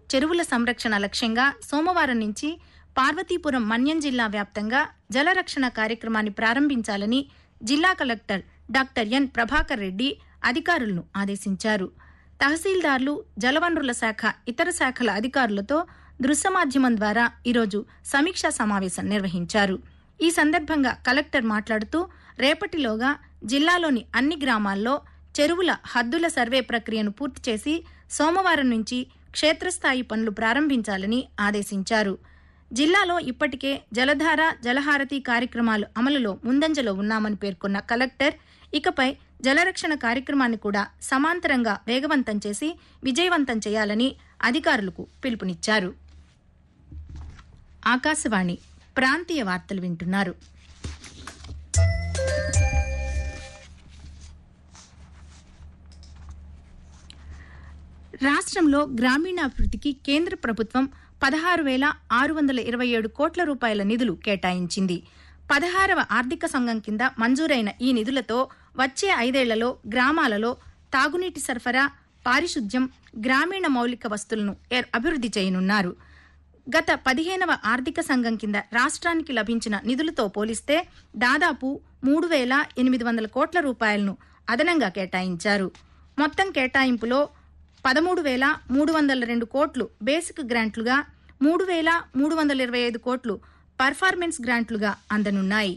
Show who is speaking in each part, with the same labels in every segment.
Speaker 1: చెరువుల సంరక్షణ లక్ష్యంగా సోమవారం నుంచి పార్వతీపురం మన్యం జిల్లా వ్యాప్తంగా జలరక్షణ కార్యక్రమాన్ని ప్రారంభించాలని జిల్లా collector doctor N Prabhakar Reddy అధికారులను ఆదేశించారు తహసీల్దార్లు జలవనరుల శాఖ ఇతర శాఖల అధికారులతో దృశ్య మాధ్యమం ద్వారా ఈరోజు సమీక్షా సమావేశం నిర్వహించారు ఈ సందర్భంగా కలెక్టర్ మాట్లాడుతూ రేపటిలోగా జిల్లాలోని అన్ని గ్రామాల్లో చెరువుల హద్దుల సర్వే ప్రక్రియను పూర్తి చేసి సోమవారం నుంచి క్షేత్రస్థాయి పనులు ప్రారంభించాలని ఆదేశించారు జిల్లాలో ఇప్పటికే జలధార జలహారతి కార్యక్రమాలు అమలులో ముందంజలో ఉన్నామని పేర్కొన్న కలెక్టర్ ఇకపై జలరక్షణ కార్యక్రమాన్ని కూడా సమాంతరంగా వేగవంతం చేసి విజయవంతం చేయాలని అధికారులకు పిలుపునిచ్చారు ఆకాశవాణి ప్రాంతీయ వార్తలు వింటున్నారు రాష్ట్రంలో గ్రామీణాభివృద్ధికి కేంద్ర ప్రభుత్వం పదహారు వేల ఆరు వందల ఇరవై ఏడు కోట్ల రూపాయల నిధులు కేటాయించింది పదహారవ ఆర్థిక సంఘం కింద మంజూరైన ఈ నిధులతో వచ్చే ఐదేళ్లలో గ్రామాలలో తాగునీటి సరఫరా పారిశుద్ధ్యం గ్రామీణ మౌలిక వస్తువులను ఏర్- అభివృద్ధి చేయనున్నారు గత పదిహేనవ ఆర్థిక సంఘం కింద రాష్ట్రానికి లభించిన నిధులతో పోలిస్తే దాదాపు మూడు వేల ఎనిమిది వందల కోట్ల రూపాయలను అదనంగా కేటాయించారు మొత్తం కేటాయింపులో పదమూడు వేల మూడు వందల రెండు కోట్లు బేసిక్ గ్రాంట్లుగా మూడు వేల మూడు వందల ఇరవై ఐదు కోట్లు పర్ఫార్మెన్స్ గ్రాంట్లుగా అందనున్నాయి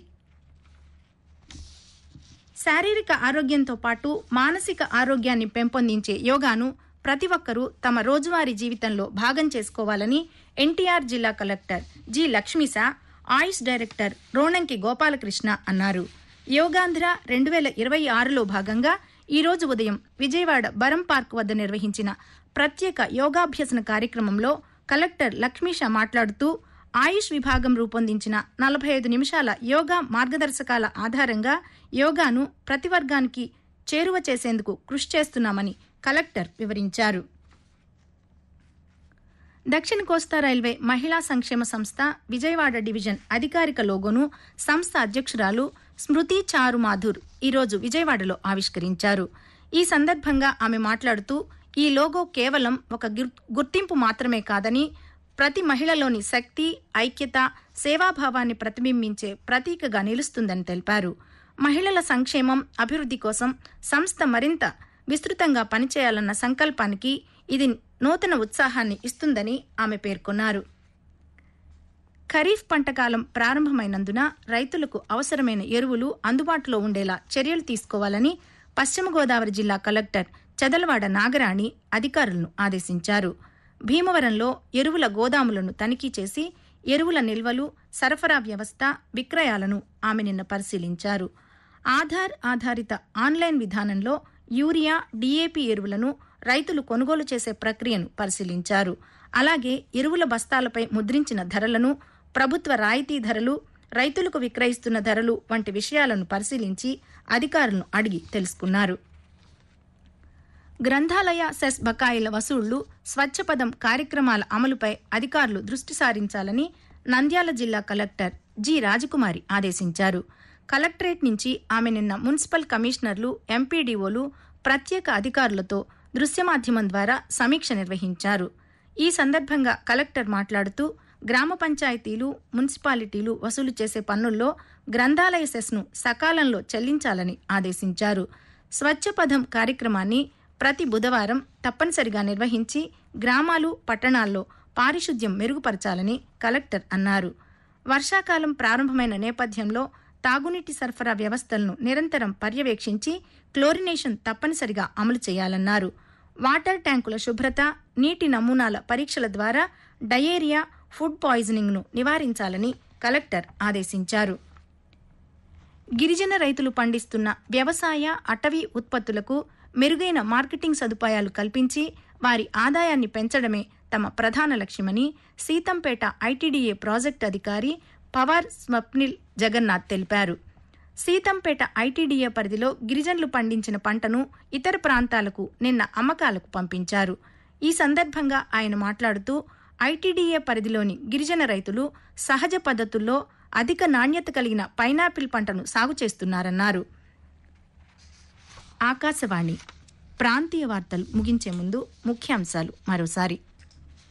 Speaker 1: శారీరక ఆరోగ్యంతో పాటు మానసిక ఆరోగ్యాన్ని పెంపొందించే యోగాను ప్రతి ఒక్కరూ తమ రోజువారీ జీవితంలో భాగం చేసుకోవాలని ఎన్టీఆర్ జిల్లా collector G Lakshmisha Ayush director Ronanki Gopalakrishna అన్నారు యోగాంధ్ర రెండు వేల ఇరవై ఆరులో భాగంగా ఈ రోజు ఉదయం విజయవాడ బరం పార్క్ వద్ద నిర్వహించిన ప్రత్యేక యోగాభ్యసన కార్యక్రమంలో కలెక్టర్ లక్ష్మీష మాట్లాడుతూ ఆయుష్ విభాగం రూపొందించిన నలభై ఐదు నిమిషాల యోగా మార్గదర్శకాల ఆధారంగా యోగాను ప్రతి వర్గానికి చేరువ చేసేందుకు కృషి చేస్తున్నామని కలెక్టర్ వివరించారు దక్షిణ కోస్తా రైల్వే మహిళా సంక్షేమ సంస్థ విజయవాడ డివిజన్ అధికారిక లోగోను సంస్థ అధ్యక్షురాలు స్మృతి చారు మాధుర్ ఈరోజు విజయవాడలో ఆవిష్కరించారు ఈ సందర్భంగా ఆమె మాట్లాడుతూ ఈ లోగో కేవలం ఒక గుర్- గుర్తింపు మాత్రమే కాదని ప్రతి మహిళలోని శక్తి ఐక్యత సేవాభావాన్ని ప్రతిబింబించే ప్రతీకగా నిలుస్తుందని తెలిపారు మహిళల సంక్షేమం అభివృద్ధి కోసం సంస్థ మరింత విస్తృతంగా పనిచేయాలన్న సంకల్పానికి ఇది నూతన ఉత్సాహాన్ని ఇస్తుందని ఆమె పేర్కొన్నారు ఖరీఫ్ పంటకాలం ప్రారంభమైనందున రైతులకు అవసరమైన ఎరువులు అందుబాటులో ఉండేలా చర్యలు తీసుకోవాలని పశ్చిమ గోదావరి జిల్లా కలెక్టర్ చెదలవాడ నాగరాణి అధికారులను ఆదేశించారు భీమవరంలో ఎరువుల గోదాములను తనిఖీ చేసి ఎరువుల నిల్వలు సరఫరా వ్యవస్థ విక్రయాలను ఆమె నిన్న పరిశీలించారు ఆధార్ ఆధారిత ఆన్లైన్ విధానంలో యూరియా డీఏపీ ఎరువులను రైతులు కొనుగోలు చేసే ప్రక్రియను పరిశీలించారు అలాగే ఎరువుల బస్తాలపై ముద్రించిన ధరలను ప్రభుత్వ రాయితీ ధరలు రైతులకు విక్రయిస్తున్న ధరలు వంటి విషయాలను పరిశీలించి అధికారులను అడిగి తెలుసుకున్నారు గ్రంథాలయ సెస్ బకాయిల వసూళ్లు స్వచ్ఛపదం కార్యక్రమాల అమలుపై అధికారులు దృష్టి సారించాలని నంద్యాల జిల్లా కలెక్టర్ జి రాజకుమారి ఆదేశించారు కలెక్టరేట్ నుంచి ఆమె నిన్న మున్సిపల్ కమిషనర్లు ఎంపీడీఓలు ప్రత్యేక అధికారులతో దృశ్య మాధ్యమం ద్వారా సమీక్ష నిర్వహించారు ఈ సందర్భంగా కలెక్టర్ మాట్లాడుతూ గ్రామ పంచాయతీలు మున్సిపాలిటీలు వసూలు చేసే పన్నుల్లో గ్రంథాలయ సెస్ను సకాలంలో చెల్లించాలని ఆదేశించారు స్వచ్ఛపథం కార్యక్రమాన్ని ప్రతి బుధవారం తప్పనిసరిగా నిర్వహించి గ్రామాలు పట్టణాల్లో పారిశుద్ధ్యం మెరుగుపరచాలని కలెక్టర్ అన్నారు వర్షాకాలం ప్రారంభమైన నేపథ్యంలో తాగునీటి సరఫరా వ్యవస్థలను నిరంతరం పర్యవేక్షించి క్లోరినేషన్ తప్పనిసరిగా అమలు చేయాలన్నారు వాటర్ ట్యాంకుల శుభ్రత నీటి నమూనాల పరీక్షల ద్వారా డయేరియా ఫుడ్ పాయిజనింగ్ను నివారించాలని కలెక్టర్ ఆదేశించారు గిరిజన రైతులు పండిస్తున్న వ్యవసాయ అటవీ ఉత్పత్తులకు మెరుగైన మార్కెటింగ్ సదుపాయాలు కల్పించి వారి ఆదాయాన్ని పెంచడమే తమ ప్రధాన లక్ష్యమని సీతంపేట ఐటీడీఏ ప్రాజెక్టు అధికారి పవార్ స్వప్నిల్ జగన్నాథ్ తెలిపారు సీతంపేట ఐటీడీఏ పరిధిలో గిరిజనులు పండించిన పంటను ఇతర ప్రాంతాలకు నిన్న అమ్మకాలకు పంపించారు ఈ సందర్భంగా ఆయన మాట్లాడుతూ ఐటీడీఏ పరిధిలోని గిరిజన రైతులు సహజ పద్ధతుల్లో అధిక నాణ్యత కలిగిన పైనాపిల్ పంటను సాగు చేస్తున్నారన్నారు ఆకాశవాణి ప్రాంతీయ వార్తలు ముగించే ముందు ముఖ్యాంశాలు మరోసారి